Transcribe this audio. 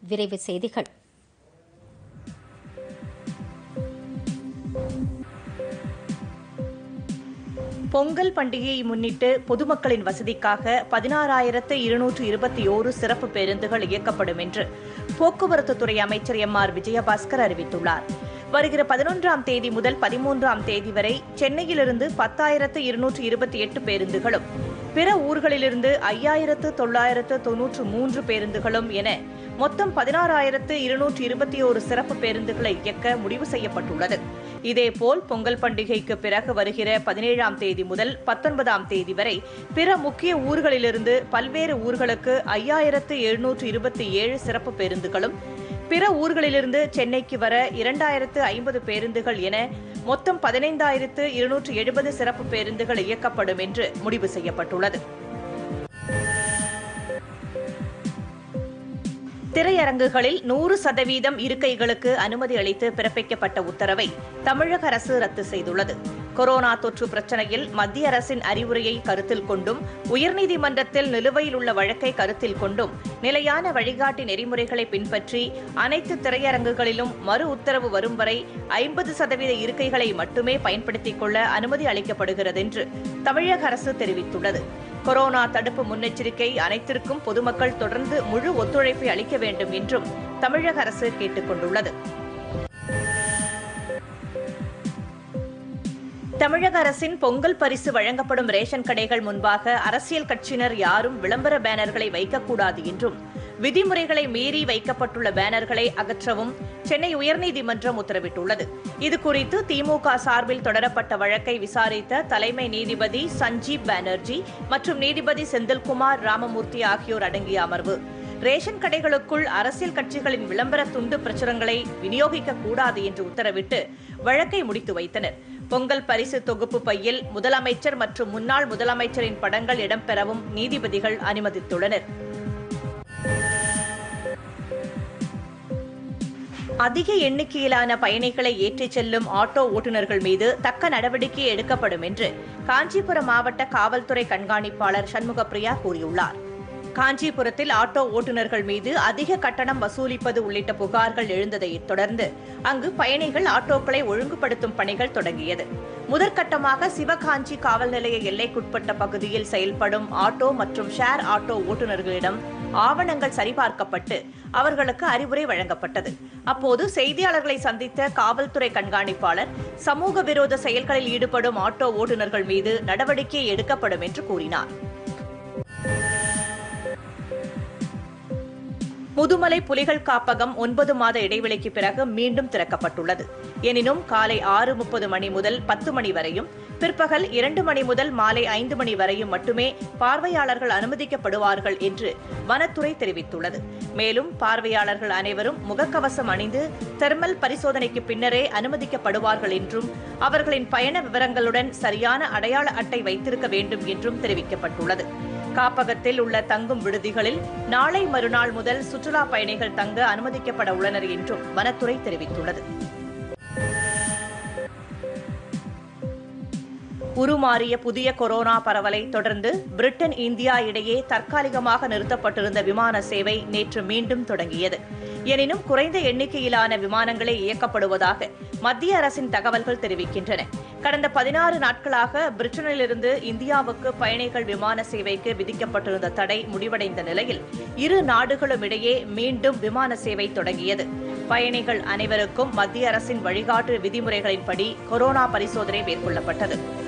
விரைவு செய்திகள் பொங்கல் பண்டிகையை முன்னிட்டு பொதுமக்களின் வசதிக்காக பதினாறாயிரத்து இருநூற்று இருபத்தி ஓரு சிறப்பு பேருந்துகள் இயக்கப்படும் என்று போக்குவரத்து துறை அமைச்சர் எம் ஆர் விஜயபாஸ்கர் அறிவித்துள்ளார் வருகிற பதினொன்றாம் தேதி முதல் பதிமூன்றாம் தேதி வரை சென்னையிலிருந்து பத்தாயிரத்து இருநூற்று இருபத்தி எட்டு பேருந்துகளும் பிற ஊர்களிலிருந்து ஐயாயிரத்து தொள்ளாயிரத்து தொன்னூற்று மூன்று பேருந்துகளும் என மொத்தம் பதினாறாயிரத்து இருநூற்று இருபத்தி ஓரு சிறப்பு பேருந்துகளை இயக்க முடிவு செய்யப்பட்டுள்ளது இதேபோல் பொங்கல் பண்டிகைக்கு பிறகு வருகிற பதினேழாம் தேதி முதல் பத்தொன்பதாம் தேதி வரை பிற முக்கிய ஊர்களிலிருந்து பல்வேறு ஊர்களுக்கு ஐயாயிரத்து எழுநூற்று இருபத்தி ஏழு சிறப்பு பேருந்துகளும் பிற ஊர்களிலிருந்து சென்னைக்கு வர இரண்டாயிரத்து ஐம்பது பேருந்துகள் என மொத்தம் பதினைந்தாயிரத்து இருநூற்று எழுபது சிறப்பு பேருந்துகள் இயக்கப்படும் என்று முடிவு செய்யப்பட்டுள்ளது திரையரங்குகளில் நூறு சதவீதம் இருக்கைகளுக்கு அனுமதி அளித்து பிறப்பிக்கப்பட்ட உத்தரவை தமிழக அரசு ரத்து செய்துள்ளது கொரோனா தொற்று பிரச்சனையில் மத்திய அரசின் அறிவுரையை கருத்தில் கொண்டும் உயர்நீதிமன்றத்தில் நிலுவையில் உள்ள வழக்கை கருத்தில் கொண்டும் நிலையான வழிகாட்டி நெறிமுறைகளை பின்பற்றி அனைத்து திரையரங்குகளிலும் மறு உத்தரவு வரும் வரை ஐம்பது சதவீத இருக்கைகளை மட்டுமே பயன்படுத்திக் கொள்ள அனுமதி அளிக்கப்படுகிறது என்று தமிழக அரசு தெரிவித்துள்ளது கொரோனா தடுப்பு முன்னெச்சரிக்கை அனைத்திற்கும் பொதுமக்கள் தொடர்ந்து முழு ஒத்துழைப்பை அளிக்க வேண்டும் என்றும் தமிழக அரசு கேட்டுக் கொண்டுள்ளது தமிழக அரசின் பொங்கல் பரிசு வழங்கப்படும் ரேஷன் கடைகள் முன்பாக அரசியல் கட்சியினர் யாரும் விளம்பர பேனர்களை வைக்கக்கூடாது என்றும் விதிமுறைகளை மீறி வைக்கப்பட்டுள்ள பேனர்களை அகற்றவும் சென்னை உயர்நீதிமன்றம் உத்தரவிட்டுள்ளது இதுகுறித்து திமுக சார்பில் தொடரப்பட்ட வழக்கை விசாரித்த தலைமை நீதிபதி சஞ்சீப் பானர்ஜி மற்றும் நீதிபதி செந்தில்குமார் ராமமூர்த்தி ஆகியோர் அடங்கிய அமர்வு ரேஷன் கடைகளுக்குள் அரசியல் கட்சிகளின் விளம்பர துண்டு பிரச்சுரங்களை விநியோகிக்க கூடாது என்று உத்தரவிட்டு வழக்கை முடித்து வைத்தனர் பொங்கல் பரிசு தொகுப்பு பையில் முதலமைச்சர் மற்றும் முன்னாள் முதலமைச்சரின் படங்கள் இடம்பெறவும் நீதிபதிகள் அனுமதித்துள்ளனர் அதிக எண்ணிக்கையிலான பயணிகளை ஏற்றிச் செல்லும் ஆட்டோ ஓட்டுநர்கள் மீது தக்க நடவடிக்கை எடுக்கப்படும் என்று காஞ்சிபுரம் மாவட்ட காவல்துறை கண்காணிப்பாளர் சண்முகப்பிரியா கூறியுள்ளார் காஞ்சிபுரத்தில் ஆட்டோ ஓட்டுநர்கள் மீது அதிக கட்டணம் வசூலிப்பது உள்ளிட்ட புகார்கள் எழுந்ததைத் தொடர்ந்து அங்கு பயணிகள் ஆட்டோக்களை ஒழுங்குபடுத்தும் பணிகள் தொடங்கியது முதற்கட்டமாக சிவகாஞ்சி காவல் நிலைய எல்லைக்குட்பட்ட பகுதியில் செயல்படும் ஆட்டோ மற்றும் ஷேர் ஆட்டோ ஓட்டுநர்களிடம் ஆவணங்கள் சரிபார்க்கப்பட்டு அவர்களுக்கு அறிவுரை வழங்கப்பட்டது அப்போது செய்தியாளர்களை சந்தித்த காவல்துறை கண்காணிப்பாளர் சமூக விரோத செயல்களில் ஈடுபடும் ஆட்டோ ஓட்டுநர்கள் மீது நடவடிக்கை எடுக்கப்படும் என்று கூறினார் முதுமலை புலிகள் காப்பகம் ஒன்பது மாத இடைவெளிக்கு பிறகு மீண்டும் திறக்கப்பட்டுள்ளது எனினும் காலை ஆறு முப்பது மணி முதல் பத்து மணி வரையும் பிற்பகல் இரண்டு மணி முதல் மாலை ஐந்து மணி வரையும் மட்டுமே பார்வையாளர்கள் அனுமதிக்கப்படுவார்கள் என்று வனத்துறை தெரிவித்துள்ளது மேலும் பார்வையாளர்கள் அனைவரும் முகக்கவசம் அணிந்து தெர்மல் பரிசோதனைக்கு பின்னரே அனுமதிக்கப்படுவார்கள் என்றும் அவர்களின் பயண விவரங்களுடன் சரியான அடையாள அட்டை வைத்திருக்க வேண்டும் என்றும் தெரிவிக்கப்பட்டுள்ளது காப்பகத்தில் உள்ள தங்கும் விடுதிகளில் நாளை மறுநாள் முதல் சுற்றுலா பயணிகள் தங்க அனுமதிக்கப்பட உள்ளனர் என்றும் வனத்துறை தெரிவித்துள்ளது உருமாறிய புதிய கொரோனா பரவலை தொடர்ந்து பிரிட்டன் இந்தியா இடையே தற்காலிகமாக நிறுத்தப்பட்டிருந்த விமான சேவை நேற்று மீண்டும் தொடங்கியது எனினும் குறைந்த எண்ணிக்கையிலான விமானங்களே இயக்கப்படுவதாக மத்திய அரசின் தகவல்கள் தெரிவிக்கின்றன கடந்த பதினாறு நாட்களாக பிரிட்டனிலிருந்து இந்தியாவுக்கு பயணிகள் விமான சேவைக்கு விதிக்கப்பட்டிருந்த தடை முடிவடைந்த நிலையில் இரு நாடுகளும் இடையே மீண்டும் விமான சேவை தொடங்கியது பயணிகள் அனைவருக்கும் மத்திய அரசின் வழிகாட்டு விதிமுறைகளின்படி கொரோனா பரிசோதனை மேற்கொள்ளப்பட்டது